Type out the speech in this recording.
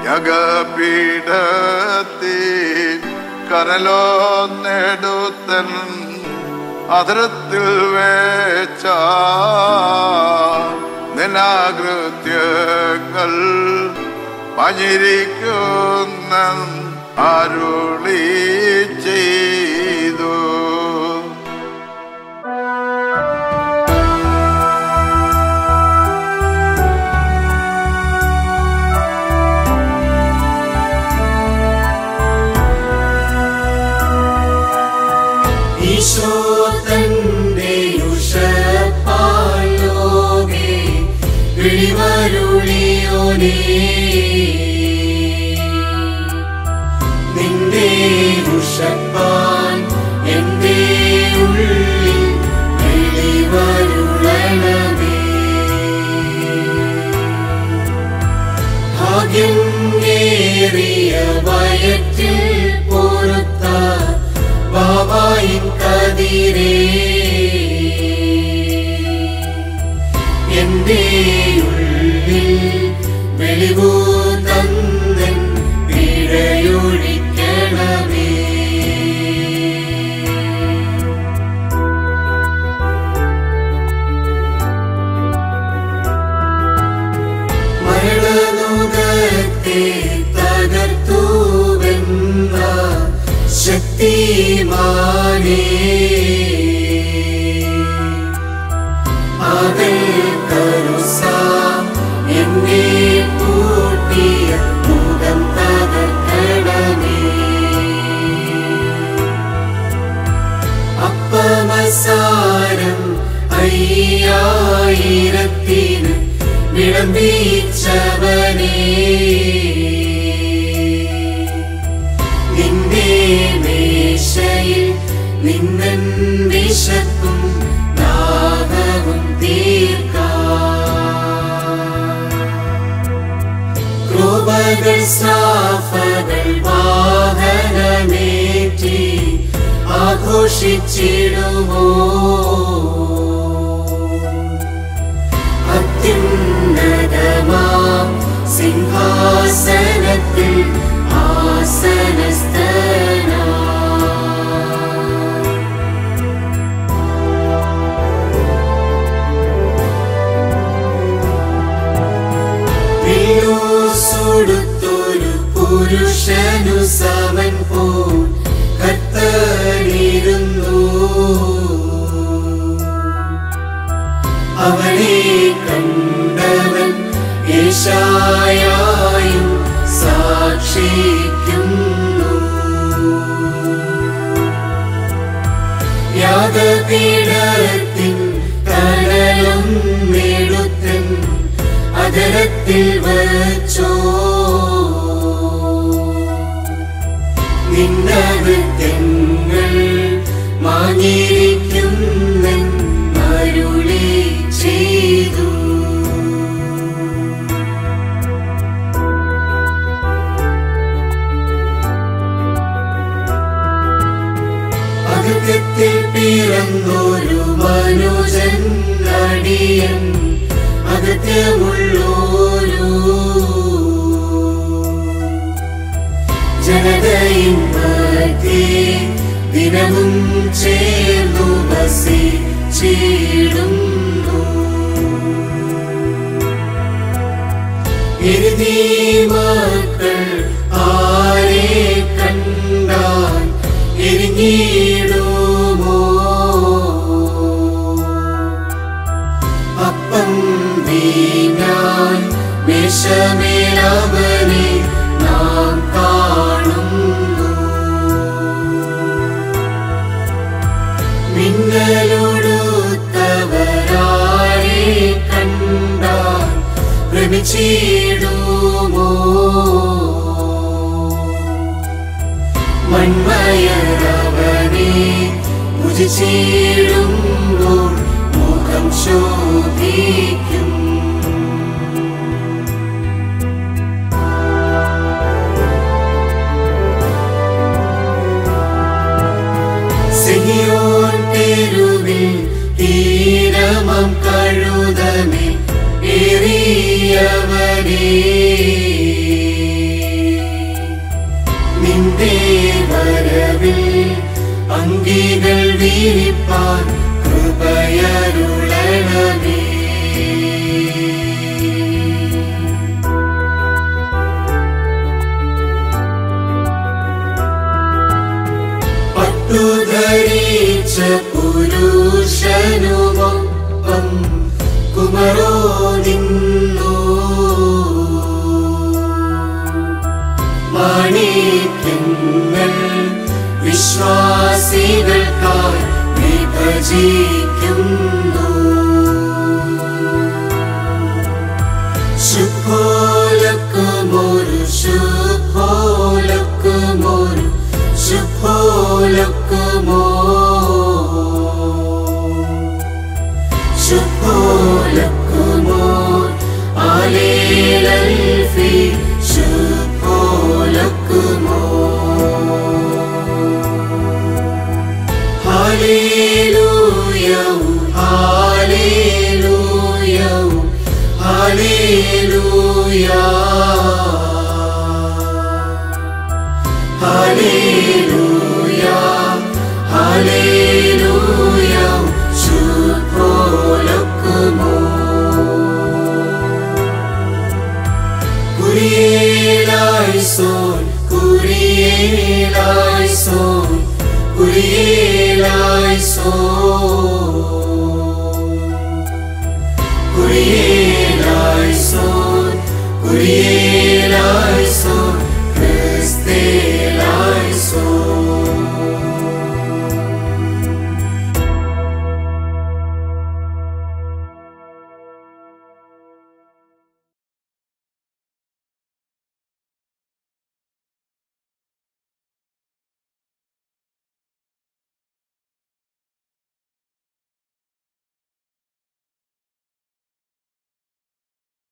യഗപീഠത്തിൽ കനലോ നെടുത്തൻ അതിരത്തിൽ വേച്ച നിനാകൃത്യങ്ങൾ പഞ്ഞിരിക്കുന്ന അരുളി ചെയ്തു ഈശോ തന്റെ ഉഷപ്പാലോകെ വിളിവരുളിയോനേ നിന്റെ ഉഷപ്പാൻ എന്റെ ഉള്ളിൽ വെളിവരുളണമേ ഭാഗ്യം ഏറിയ വയറ്റിൽ പൊറുത്ത ബാബായിൻ കതിരേ എന്റെ ഉള്ളിൽ വെളിവു തന്നൻ പിഴയൊഴിക്കണമേ മരണനുഗത്തെ തകർത്തുവെന്ന ശക്തിമാനേ അതിൽ കരുസ എന്നെ പൂട്ടിയ മുഖം തകർക്കണമേ അപ്പമസാരം അയ്യായിരത്തിന് വിളമ്പിച്ചവനേ നിന്റെ മേശയിൽ നിന്നൻ വിശപ്പും ദാഹവും തീർക്കാം കൃപകൾ സാഫകൾ വാഹനമേറ്റി ആഘോഷിച്ചിടുമോ അത്യുന്നതമാം സിംഹാസനത്തിൽ ആസനസ്ഥനാ സുടുത്തൊരു പുരുഷനു സമൻ പോൽ കത്തണിരുന്നു അവനെ കണ്ടവൻ യേശായായും സാക്ഷിക്കുന്നു യാഗപീഠത്തിൻ കടലും നെടുത്തൻ അതരത്തിൽ വച്ചോ നിന്നകത്തെങ്ങൾ മാഞ്ഞിരിക്കുന്നൻ അരുളി ചെയ്തു അകത്തിൽ പിറന്നൊരു മനുജൻ അടിയൻ അകത്യമുള്ളോരു ജനതയിൻ മധ്യേ ദിനവും ചേർന്നു വസിച്ചിടുന്നു എഴുതി മക്കൾ ആരെ കണ്ടാൽ എരിഞ്ഞിടുമോ അപ്പം വീഞ്ഞാൻ മേശമേലവനെ നാം കാണുന്നു മിന്നലൊടുത്തവരാരെ കണ്ടാൽ ഭ്രമിച്ചിടുമോ മൺമയരവനെ ഭുജിച്ചിടുമ്പോൾ മുഖം ശോഭിക്കും സിഹിയോൻ തെരുവിൽ തീരമം കഴുതമേ ഏറിയവനേ നിന്റെ വരവിൽ അങ്കികൾ വീരിപ്പാൻ കൃപയരുളണമേ പട്ടുധരിച്ച പുരുഷനുമൊപ്പം കുമരോ നിന്നു മാണിക്യങ്ങൾ വിശ്വാസികൾക്കായി വിഭജിക്കുന്നു ശുഭോലക്കുമൊരു ശുഭോലക്കുമൊരു ശുഭോലക്കുമോ ശുഭോലക്കുമോ ആലേലൽഫി ശുഭോലക്കുമോ Hallelujah, hallelujah, hallelujah. Hallelujah, hallelujah, ശുഭോലക്കുമോ കുരിയേലായിസോൻ കുരിയേലായിസോൻ കുരിയേലായിസോൻ